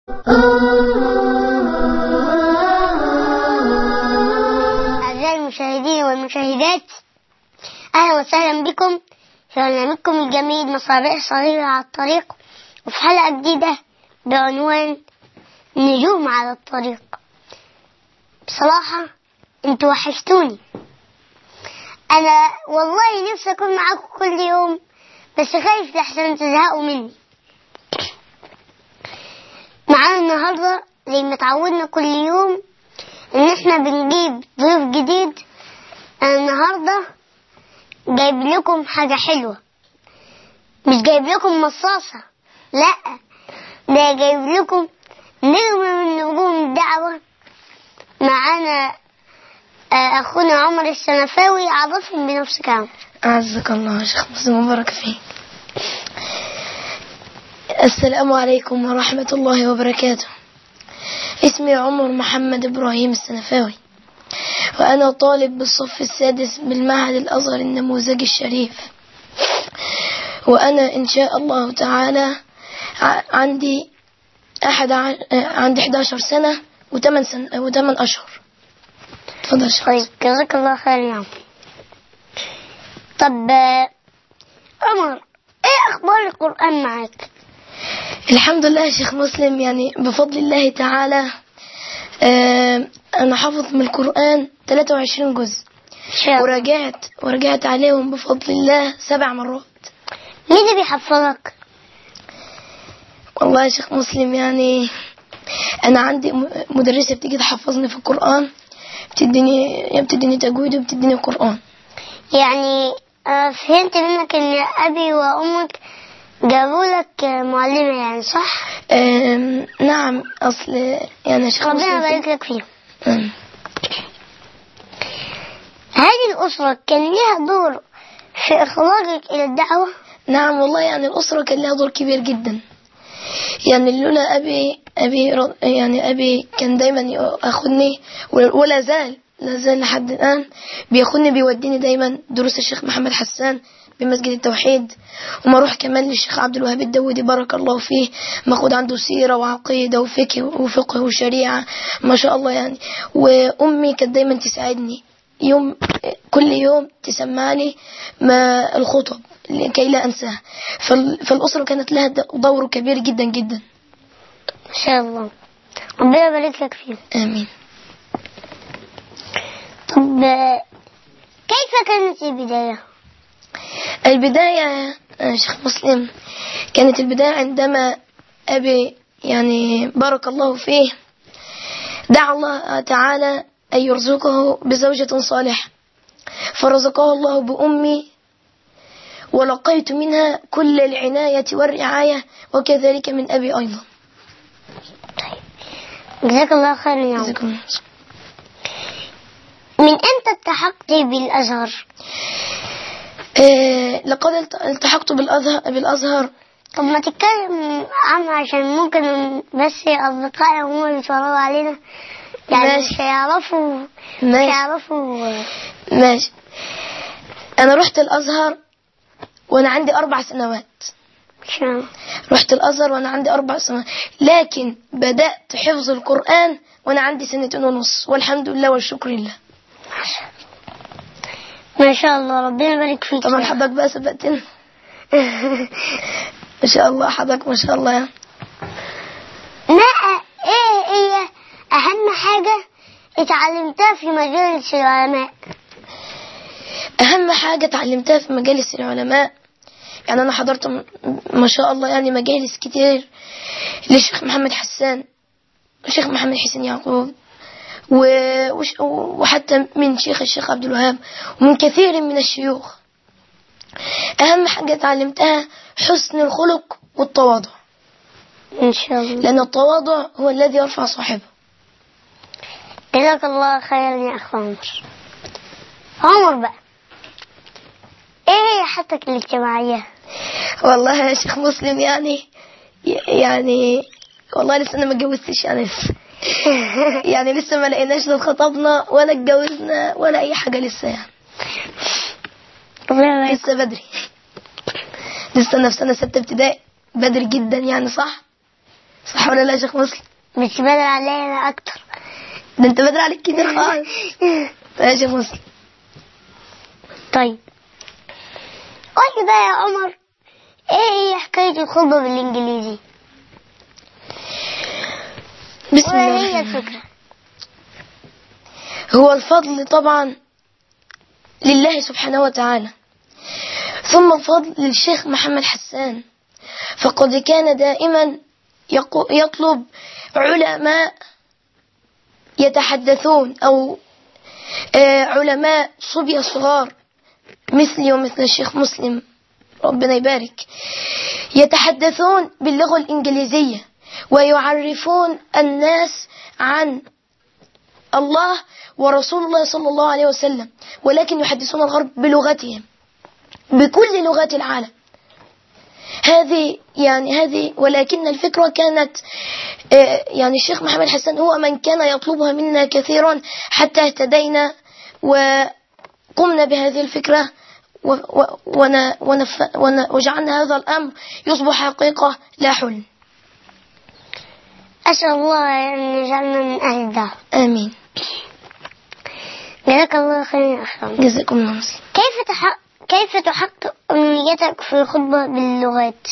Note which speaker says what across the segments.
Speaker 1: أعزائي المشاهدين والمشاهدات أهلا وسهلا بكم في برنامجكم الجميل مصابيح صغيرة على الطريق وفي حلقة جديدة بعنوان نجوم على الطريق بصراحة انتوا وحشتوني أنا والله نفسي أكون معاكم كل يوم بس خايف لحسن تزهقوا مني معانا النهاردة زي ما اتعودنا كل يوم ان احنا بنجيب ضيف جديد انا النهاردة جايب لكم حاجة حلوة مش جايب لكم مصاصة لا ده جايب لكم نجم من نجوم الدعوة معانا آه، اخونا عمر السنفاوي عرفهم بنفسك يا عمر
Speaker 2: أعزك الله يا شيخ مسلم مبارك فيك السلام عليكم ورحمة الله وبركاته اسمي عمر محمد إبراهيم السنفاوي وأنا طالب بالصف السادس بالمعهد الأزهر النموذجي الشريف وأنا إن شاء الله تعالى ع- عندي أحد ع- عندي 11 سنة وثمان سنة وثمان أشهر تفضل يا شيخ
Speaker 1: طيب جزاك الله خير يا عمر طب آه، عمر ايه اخبار القرآن معاك
Speaker 2: الحمد لله يا شيخ مسلم يعني بفضل الله تعالى آه، أنا حافظ من القرآن 23 جزء
Speaker 1: ان شاء الله
Speaker 2: ورجعت ورجعت عليهم بفضل الله سبع مرات
Speaker 1: مين اللي بيحفظك
Speaker 2: والله يا شيخ مسلم يعني أنا عندي م- مدرسة بتيجي تحفظني في القرآن بتديني يعني بتديني تجويد وبتديني قرآن
Speaker 1: يعني آه، فهمت منك ان ابي وامك جابوا لك آه، معلمة يعني صح
Speaker 2: آم، نعم أصل يعني يا شيخ
Speaker 1: ربنا
Speaker 2: مسلم
Speaker 1: يبارك لك فيهم
Speaker 2: آم،
Speaker 1: هذه الأسرة كان لها دور في إخراجك إلى الدعوة
Speaker 2: نعم والله يعني الأسرة كان لها دور كبير جدا يعني لولا أبي أبي ر- يعني أبي كان دايما ياخدني ولا زال لا زال لحد الآن بياخدني بيوديني دايما دروس الشيخ محمد حسان بمسجد التوحيد وما اروح كمان للشيخ عبد الوهاب الدودي بارك الله فيه ماخد عنده سيرة وعقيدة وفقه وفقه وشريعة ما شاء الله يعني وأمي كانت دايما تساعدني يوم كل يوم تسمعني ما الخطب لكي لا أنساها فال- فالأسرة كانت لها دور كبير جدا جدا
Speaker 1: ما شاء الله ربنا يبارك لك فيهم
Speaker 2: آمين
Speaker 1: طب آه، كيف كانت البداية؟
Speaker 2: البداية يا شيخ مسلم كانت البداية عندما أبي يعني بارك الله فيه دعا الله تعالى أن يرزقه بزوجة صالحة فرزقه الله بأمي ولقيت منها كل العناية والرعاية وكذلك من أبي أيضا
Speaker 1: جزاك الله خير يا عمر
Speaker 2: جزاكم الله خير.
Speaker 1: من أمتى التحقت بالأزهر؟
Speaker 2: آه، لقد الت- التحقت بالأزهر, بالأزهر
Speaker 1: طب ما تتكلم عنه عشان ممكن بس أصدقائي هم اللي بيتفرجوا علينا يعني
Speaker 2: ماشي.
Speaker 1: مش هيعرفوا مش
Speaker 2: ماشي
Speaker 1: هيعرفوا
Speaker 2: ماشي أنا رحت الأزهر وأنا عندي أربع سنوات
Speaker 1: مش عارف.
Speaker 2: رحت الأزهر وأنا عندي أربع سنوات لكن بدأت حفظ القرآن وأنا عندي سنتين ونص والحمد لله والشكر لله
Speaker 1: ما شاء الله ربنا يبارك فيك
Speaker 2: طبعا حضرتك بقى سبقتنا ما شاء الله حضرتك ما شاء الله يعني.
Speaker 1: ما ايه هي اهم حاجة اتعلمتها في مجالس العلماء
Speaker 2: أهم حاجة اتعلمتها في مجالس العلماء يعني أنا حضرت م- ما شاء الله يعني مجالس كتير للشيخ محمد حسان والشيخ محمد حسين يعقوب و- وش- وحتى من شيخ الشيخ عبد الوهاب ومن كثير من الشيوخ أهم حاجة اتعلمتها حسن الخلق والتواضع
Speaker 1: ان شاء الله
Speaker 2: لأن التواضع هو الذي يرفع صاحبه
Speaker 1: جزاك الله خيرا يا اخ عمر عمر بقى ايه هي حياتك الاجتماعية
Speaker 2: والله يا شيخ مسلم يعني يعني والله لسه انا ما اتجوزتش يعني لسه يعني لسه ما لقيناش لا اتخطبنا ولا اتجوزنا ولا اي حاجه لسه يعني
Speaker 1: ربنا يبارك
Speaker 2: لسه بدري لسه انا في سنه سته ابتدائي بدري جدا يعني صح صح ولا لا يا شيخ مسلم
Speaker 1: بس بدل علينا أكتر
Speaker 2: ده انت بدري عليك كتير خالص طيب يا شيخ مسلم
Speaker 1: طيب قول لي بقى يا عمر ايه هي حكاية الخطبة بالانجليزي
Speaker 2: بسم الله
Speaker 1: وايه هي
Speaker 2: الرحمن الرحيم.
Speaker 1: الفكرة
Speaker 2: هو الفضل طبعا لله سبحانه وتعالى ثم الفضل للشيخ محمد حسان فقد كان دائما يقو- يطلب علماء يتحدثون أو آه، علماء صبية صغار مثلي ومثل الشيخ مسلم ربنا يبارك يتحدثون باللغة الإنجليزية ويعرفون الناس عن الله ورسول الله صلى الله عليه وسلم ولكن يحدثون الغرب بلغتهم بكل لغات العالم هذه يعني هذه ولكن الفكرة كانت آه، يعني الشيخ محمد حسن هو من كان يطلبها منا كثيرا حتى اهتدينا وقمنا بهذه الفكرة و- و- ون- ونف- ون- وجعلنا هذا الأمر يصبح حقيقة لا حلم
Speaker 1: أسأل الله أن يجعلنا من أهل الدار
Speaker 2: آمين
Speaker 1: جزاك الله خيرا يا أخي
Speaker 2: جزاكم الله خير
Speaker 1: كيف تحقق كيف تحقق أمنيتك في الخطبة باللغات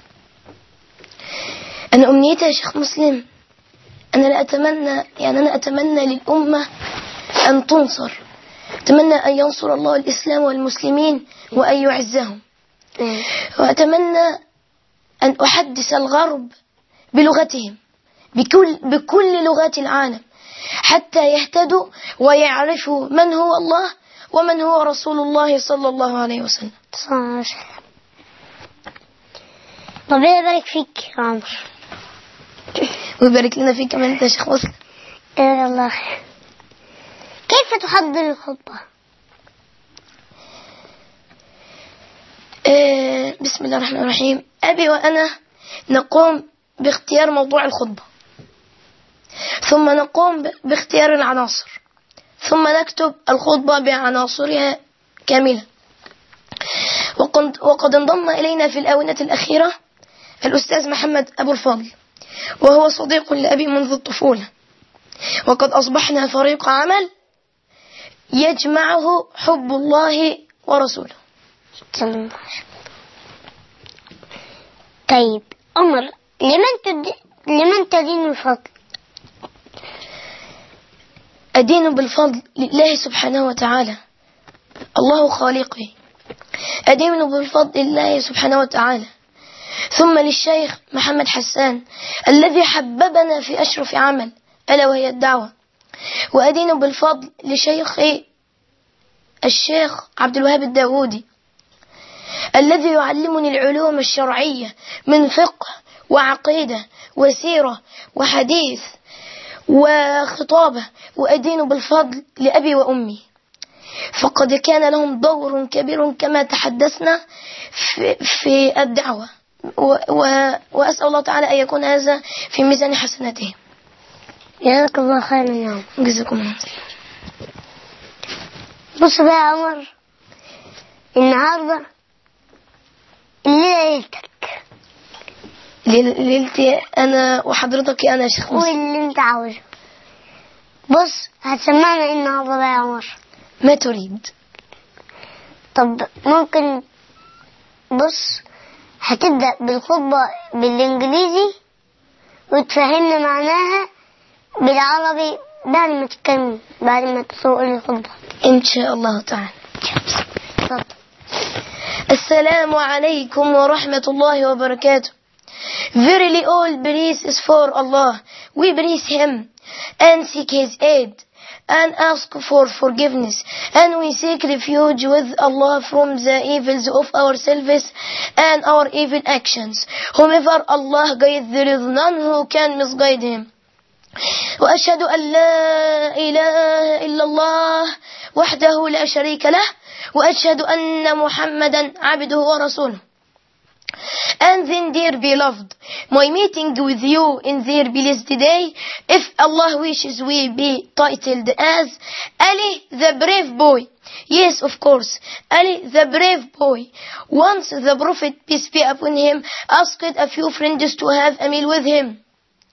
Speaker 2: أنا أمنيتي يا شيخ مسلم أنا لا أتمنى يعني أنا أتمنى للأمة أن تنصر أتمنى أن ينصر الله الإسلام والمسلمين وأن يعزهم
Speaker 1: مم.
Speaker 2: وأتمنى أن أحدث الغرب بلغتهم بكل, بكل لغات العالم حتى يهتدوا ويعرفوا من هو الله ومن هو رسول الله صلى الله عليه وسلم
Speaker 1: صلى الله عليه وسلم ربنا يبارك فيك يا عمر
Speaker 2: ويبارك لنا فيك كمان أنت يا شيخ مسلم
Speaker 1: جزاك الله خير كيف تحضر الخطبة
Speaker 2: آه، بسم الله الرحمن الرحيم أبي وأنا نقوم باختيار موضوع الخطبة ثم نقوم ب- باختيار العناصر ثم نكتب الخطبة بعناصرها كاملة وقد, وقد انضم إلينا في الآونة الأخيرة الأستاذ محمد أبو الفضل وهو صديق لأبي منذ الطفولة وقد أصبحنا فريق عمل يجمعه حب الله ورسوله
Speaker 1: صلى الله عليه وسلم طيب عمر لمن تد... لمن تدين الفضل
Speaker 2: أدين بالفضل لله سبحانه وتعالى الله خالقي أدين بالفضل لله سبحانه وتعالى ثم للشيخ محمد حسان الذي حببنا في أشرف عمل ألا وهي الدعوة وأدين بالفضل لشيخي الشيخ عبد الوهاب الداودي الذي يعلمني العلوم الشرعية من فقه وعقيدة وسيرة وحديث وخطابة وأدين بالفضل لأبي وأمي فقد كان لهم دور كبير كما تحدثنا في, في الدعوة و و وأسأل الله تعالى أن يكون هذا في ميزان حسناتهم
Speaker 1: جزاك الله خيرا يا عمر
Speaker 2: جزاكم الله خير.
Speaker 1: بص بقى يا عمر النهارده الليلة ليلتك
Speaker 2: ليل- ليلتي أنا وحضرتك أنا يا شيخ
Speaker 1: قول
Speaker 2: مصر
Speaker 1: اللي انت عاوزه بص هتسمعنا ايه النهارده بقى يا عمر
Speaker 2: ما تريد
Speaker 1: طب ممكن بص هتبدأ بالخطبة بالإنجليزي وتفهمنا معناها بالعربي بعد ما تتكلم بعد ما تسوق الخطبة
Speaker 2: إن شاء الله تعالى
Speaker 1: اتفضل
Speaker 2: السلام عليكم ورحمة الله وبركاته. Verily all praise is for Allah. We praise Him and seek His aid and ask for forgiveness and we seek refuge with Allah from the evils of ourselves and our evil actions. Whomever Allah guides, there is none who can misguide him. وأشهد أن لا إله إلا الله وحده لا شريك له وأشهد أن محمدا عبده ورسوله And then, dear beloved, my meeting with you in their blessed day, if Allah wishes we be titled as Ali the brave boy. Yes, of course, Ali the brave boy. Once the Prophet, peace be upon him, asked a few friends to have a meal with him.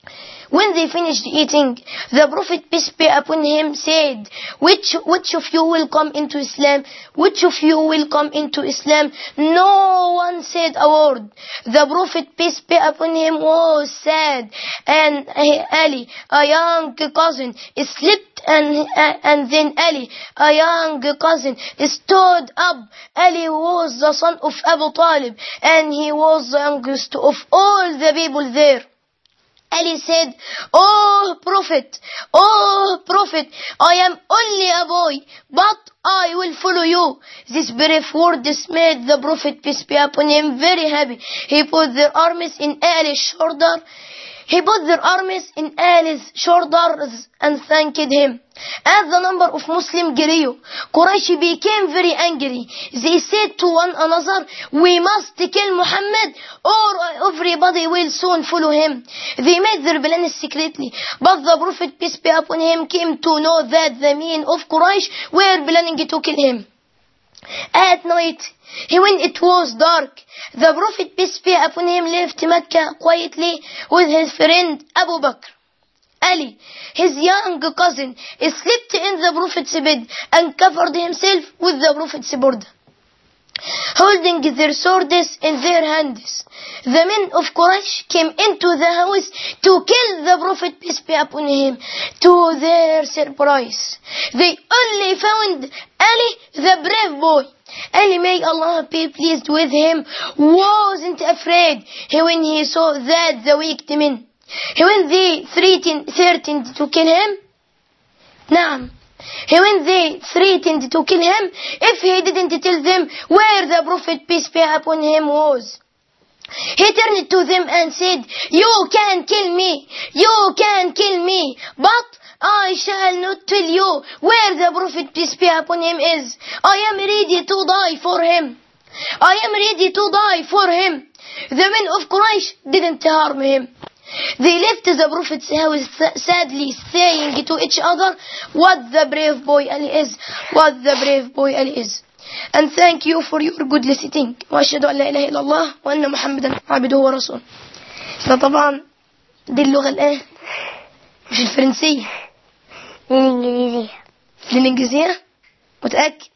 Speaker 2: When they finished eating, the Prophet, peace be upon him, said, which, which of you will come into Islam? Which of you will come into Islam? No one said a word. The Prophet, peace be upon him, was sad. And uh, Ali, a young cousin, slept and, uh, and then Ali, a young cousin, stood up. Ali was the son of Abu Talib and he was the youngest of all the people there. Ali said, Oh Prophet, Oh Prophet, I am only a boy, but I will follow you. This brief words made the Prophet, peace be upon him, very happy. He put their arms in Ali's shoulder. He put their arms in Ali's shoulders and thanked him. As the number of Muslims grew, Quraysh became very angry. They said to one another, we must kill Muhammad or everybody will soon follow him. They made their plan secretly, but the Prophet, peace be upon him, came to know that the men of Quraysh were planning to kill him. At night, when it was dark, the Prophet, peace be upon him, left Mecca quietly with his friend Abu Bakr. Ali, his young cousin, slept in the Prophet's bed and covered himself with the Prophet's burda. Holding their swords in their hands, the men of Quraysh came into the house to kill the Prophet, peace be upon him. To their surprise, they only found Ali, the brave boy. Ali, may Allah be pleased with him, wasn't afraid when he saw that the wicked men when they threatened, threatened to kill him, نعم, when they threatened to kill him, if he didn't tell them where the Prophet peace be upon him was. He turned to them and said, You can kill me, you can kill me, but I shall not tell you where the Prophet peace be upon him is. I am ready to die for him. I am ready to die for him. The men of Quraysh didn't harm him. They left the Prophet's house sadly saying to each other, what the brave boy Ali is, what the brave boy Ali is. And thank you for your good listening. وأشهد أن لا إله إلا الله وأن محمدا عبده ورسوله. ده طبعا دي اللغة الآن مش الفرنسية
Speaker 1: الإنجليزية
Speaker 2: الإنجليزية متأكد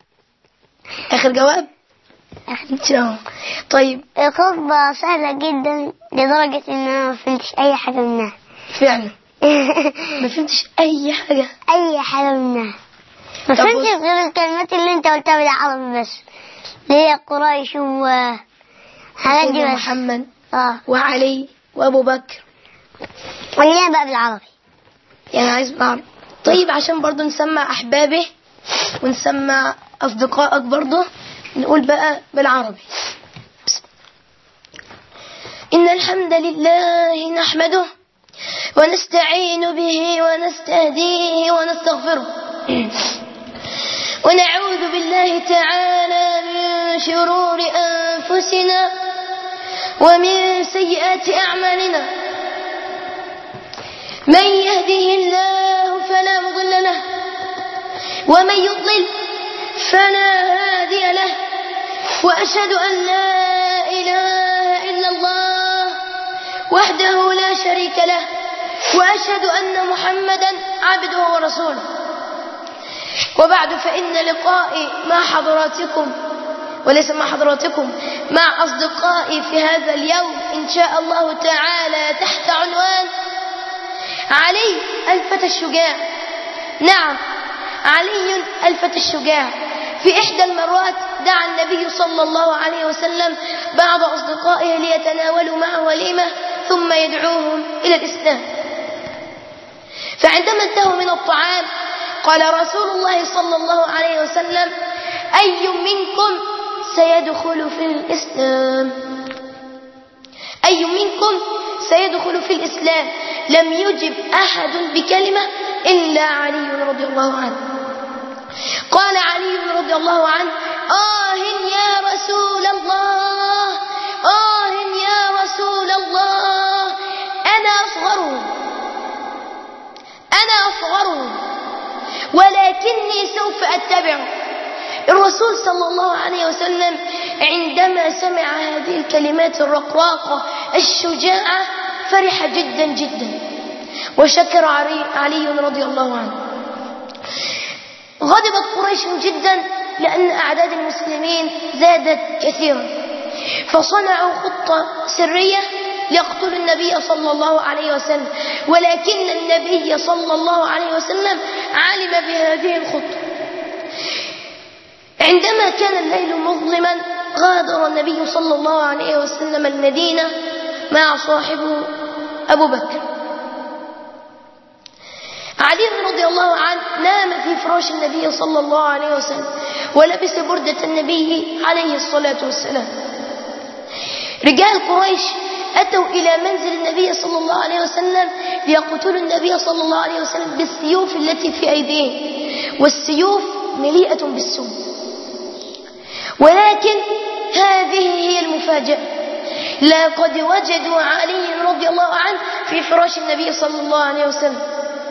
Speaker 2: آخر جواب إن شاء الله طيب
Speaker 1: الخطبة سهلة جدا لدرجة إن أنا ما فهمتش أي حاجة منها
Speaker 2: فعلا ما فهمتش أي حاجة
Speaker 1: أي حاجة منها ما
Speaker 2: طب
Speaker 1: فهمتش
Speaker 2: بص.
Speaker 1: غير الكلمات اللي أنت قلتها بالعربي بس اللي هي قريش و حاجات دي
Speaker 2: سيدنا
Speaker 1: بس
Speaker 2: محمد
Speaker 1: اه
Speaker 2: وعلي وأبو بكر
Speaker 1: خليها بقى بالعربي
Speaker 2: يعني عايز بعرف طيب عشان برضو نسمع أحبابه ونسمع أصدقائك برضو نقول بقى بالعربي بسم. إن الحمد لله نحمده ونستعين به ونستهديه ونستغفره ونعوذ بالله تعالى من شرور أنفسنا ومن سيئات أعمالنا من يهده الله فلا مضل له ومن يضلل فلا هادي له وأشهد أن لا إله إلا الله وحده لا شريك له وأشهد أن محمدا عبده ورسوله وبعد فإن لقائي مع حضراتكم وليس مع حضراتكم مع أصدقائي في هذا اليوم إن شاء الله تعالى تحت عنوان علي الفتى الشجاع نعم علي الفتى الشجاع في إحدى المرات دعا النبي صلى الله عليه وسلم بعض أصدقائه ليتناولوا معه وليمة ثم يدعوهم إلى الإسلام فعندما انتهوا من الطعام قال رسول الله صلى الله عليه وسلم أي منكم سيدخل في الإسلام أي منكم سيدخل في الإسلام لم يجب أحد بكلمة إلا علي رضي الله عنه قال علي رضي الله عنه آه يا رسول الله آه يا رسول الله أنا أصغرهم أنا أصغرهم ولكني سوف أتبعه الرسول صلى الله عليه وسلم عندما سمع هذه الكلمات الرقراقة الشجاعة فرح جدا جدا وشكر علي, علي رضي الله عنه غضبت قريش جدا لأن أعداد المسلمين زادت كثيرا فصنعوا خطة سرية ليقتلوا النبي صلى الله عليه وسلم ولكن النبي صلى الله عليه وسلم علم بهذه الخطة عندما كان الليل مظلما غادر النبي صلى الله عليه وسلم المدينة مع صاحبه أبو بكر علي رضي الله عنه نام في فراش النبي صلى الله عليه وسلم ولبس بردة النبي عليه الصلاة والسلام رجال قريش أتوا إلى منزل النبي صلى الله عليه وسلم ليقتلوا النبي صلى الله عليه وسلم بالسيوف التي في أيديهم والسيوف مليئة بالسم ولكن هذه هي المفاجأة لقد وجدوا علي رضي الله عنه في فراش النبي صلى الله عليه وسلم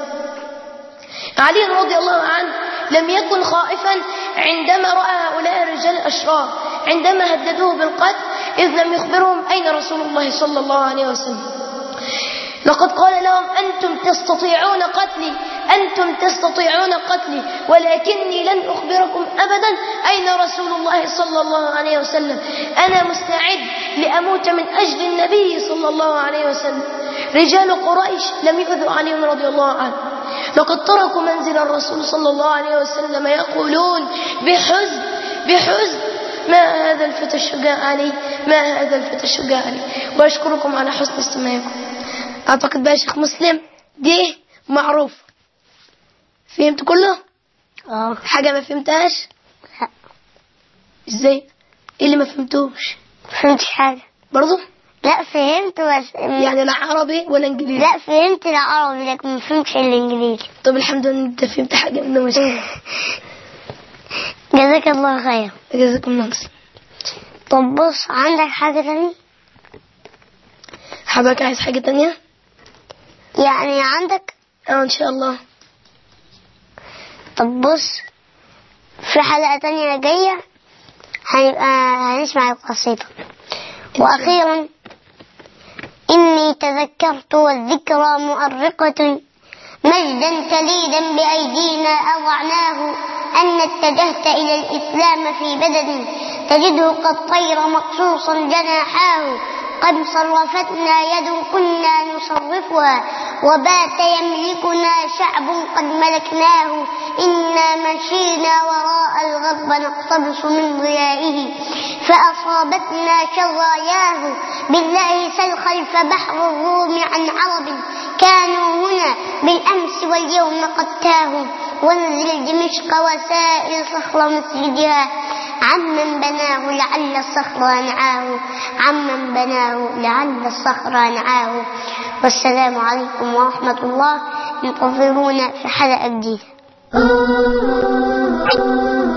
Speaker 2: علي رضي الله عنه لم يكن خائفا عندما رأى هؤلاء الرجال الأشرار عندما هددوه بالقتل إذ لم يخبرهم أين رسول الله صلى الله عليه وسلم لقد قال لهم أنتم تستطيعون قتلي أنتم تستطيعون قتلي ولكني لن أخبركم أبدا أين رسول الله صلى الله عليه وسلم أنا مستعد لأموت من أجل النبي صلى الله عليه وسلم رجال قريش لم يؤذوا علي رضي الله عنه لقد تركوا منزل الرسول صلى الله عليه وسلم يقولون بحزن بحزن ما هذا الفتى الشجاع علي ما هذا الفتى الشجاع علي وأشكركم على حسن استماعكم أعتقد بقى شيخ مسلم دي معروف فهمت كله
Speaker 1: اه
Speaker 2: حاجة ما فهمتهاش
Speaker 1: لا
Speaker 2: ازاي ايه اللي ما فهمتوش
Speaker 1: فهمتش حاجة
Speaker 2: برضو
Speaker 1: لا فهمت بس
Speaker 2: يعني لا عربي ولا انجليزي
Speaker 1: لا فهمت العربي لكن ما فهمتش الانجليزي
Speaker 2: طب الحمد لله انت فهمت حاجة منه مش
Speaker 1: جزاك الله خير
Speaker 2: جزاكم الله خير
Speaker 1: طب بص عندك حاجة تانية
Speaker 2: حضرتك عايز حاجة تانية
Speaker 1: يعني عندك
Speaker 2: اه ان شاء الله
Speaker 1: طب بص في حلقة تانية جاية هنبقى هنسمع القصيدة وأخيرا إني تذكرت والذكرى مؤرقة مجدا تليدا بأيدينا أضعناه أن اتجهت إلى الإسلام في بدن تجده قد طير مقصوصا جناحاه قد صرفتنا يد كنا نصرفها وبات يملكنا شعب قد ملكناه إنا مشينا وراء الغرب نقتبس من ضيائه فأصابتنا شظاياه بالله سل خلف بحر الروم عن عرب كانوا هنا بالأمس واليوم قد تاهوا وانزل دمشق وسائر صخر مسجدها عمن بناه لعل الصخر أنعاه عمن بناه لعل الصخر أنعاه والسلام عليكم ورحمة الله انتظرونا في حلقة جديدة